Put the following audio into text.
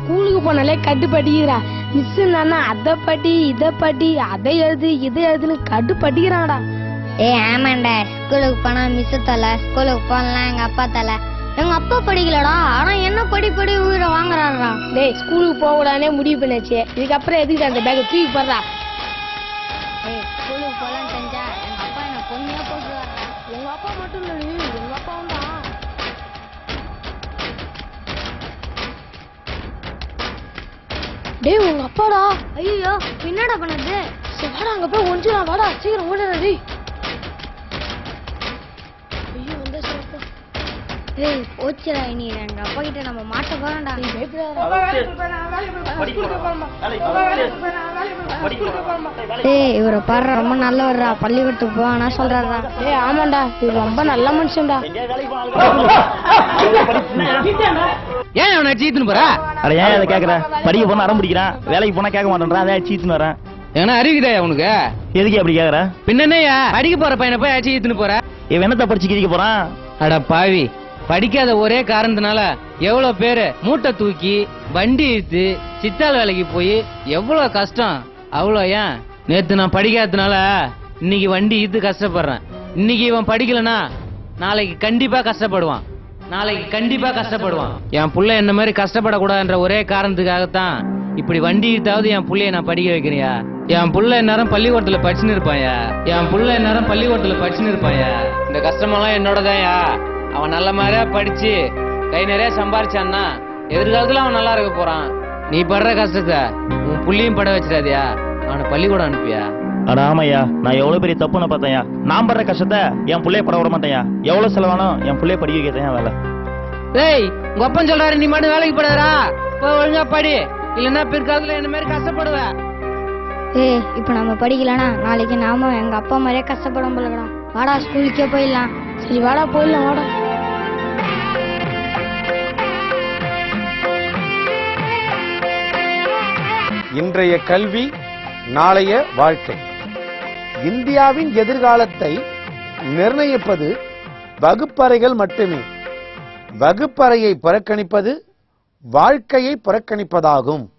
ஸ்கூலுக்கு போனாலே கட்டுப்பட்டிக்கிறா மிஸ் நானா அதை படி இதை படி அதை எழுது இதை எழுதுன்னு கட்டுப்பட்டிக்கிறான்டா ஏய் ஆமாண்டா ஸ்கூலுக்கு போனா மிஸ் தலை ஸ்கூலுக்கு போகலாம் எங்க அப்பா தலை எங்க அப்பா படிக்கலடா ஆனா என்ன படி படி உயிரை வாங்குறாருடா டேய் ஸ்கூலுக்கு போக கூடாதுனே முடிவு பண்ணியாச்சு இதுக்கப்புறம் எதுக்கு அந்த பேக்கை தூக்கி போடுறா ஏய் ஸ்கூலுக்கு போகலான்னு தெரிஞ்சா எங்க அப்பா என்ன பொண்ணையா போட்டுருவாரா உங்க அப்பா மட்டும் இல்லடி உங்க அப்பாவும் தான் டேய் உங்க அப்பாடா ஐயோ என்னடா பண்ணுது சரி, வாடா அங்க போய் ஒன்றுலாம் வாடா சீக்கிரம் ஓடுடா டேய் ஐயோ வந்தா சிறப்பு ஏய் போச்சுடா இனி எங்க அப்பா கிட்ட நம்ம மாட்ட போறோம்டா நீ பயப்படாத ஏய் இவரை பாரு ரொம்ப நல்லவர்ரா பள்ளிக்கூடத்துக்கு போவானா சொல்றாரா டேய் ஆமாண்டா இது ரொம்ப நல்ல மனுஷன்டா ஏன் அவனை சீத்துன்னு போற அட ஏன் அதை கேக்குற படிக்க போனா அடம் பிடிக்கிறான் வேலைக்கு போனா கேட்க மாட்டேன்றான் அதான் சீத்துன்னு வரேன் எங்கன்னா அறிவிதா உனக்கு எதுக்கு அப்படி கேக்குற பின்னனையா படிக்க போற பையனை போய் அடிச்சு ஈத்துன்னு போற இவன் என்னத்த படிச்சு கிழிக்க போறான் அட பாவி படிக்காத ஒரே காரணத்தினால எவ்வளவு பேரு மூட்டை தூக்கி வண்டி இழுத்து சித்தாள் வேலைக்கு போய் எவ்வளவு கஷ்டம் அவ்வளோ ஏன் நேத்து நான் படிக்காததுனால இன்னைக்கு வண்டி இழுத்து கஷ்டப்படுறேன் இன்னைக்கு இவன் படிக்கலனா நாளைக்கு கண்டிப்பா கஷ்டப்படுவான் நாளைக்கு கண்டிப்பா கஷ்டப்படுவான் என் புள்ள என்ன மாதிரி கஷ்டப்படக்கூடாதுன்ற ஒரே காரணத்துக்காகத்தான் இப்படி வண்டி இழுத்தாவது என் புள்ளைய நான் படிக்க வைக்கிறியா என் புள்ள நேரம் பள்ளிக்கூடத்துல படிச்சுன்னு இருப்பாயா என் புள்ள நேரம் பள்ளிக்கூடத்துல படிச்சுன்னு இருப்பாயா இந்த கஷ்டமெல்லாம் என்னோடதான்யா அவன் நல்ல மாதிரியா படிச்சு கை நிறைய சம்பாரிச்சான்னா எதிர்காலத்துல அவன் நல்லா இருக்க போறான் நீ படுற கஷ்டத்தை உன் புள்ளையும் பட வச்சிடாதியா அவனை பள்ளிக்கூடம் அனுப்பியா அட ஆமையா நான் எவ்வளவு பெரிய தப்புன்னு பார்த்தேன்யா நான் படுற கஷ்டத்தை என் புள்ளைய பட விட மாட்டேன்யா எவ்வளவு செலவானும் என் புள்ளைய படிக்க வைக்கிறேன் வேலை டேய் உங்க அப்பன் சொல்றாரு நீ மட்டும் வேலைக்கு போடாதடா போய் ஒழுங்கா படி இல்லன்னா பிற்காலத்துல என்ன மாதிரி கஷ்டப்படுவ ஏய் இப்போ நம்ம படிக்கலனா நாளைக்கு நாம எங்க அப்பா மாதிரியே கஷ்டப்படும் போலடா வாடா ஸ்கூலுக்கே போயிடலாம் சரி வாடா போயிடலாம் வாடா இன்றைய கல்வி நாளைய வாழ்க்கை இந்தியாவின் எதிர்காலத்தை நிர்ணயிப்பது வகுப்பறைகள் மட்டுமே வகுப்பறையை புறக்கணிப்பது வாழ்க்கையை புறக்கணிப்பதாகும்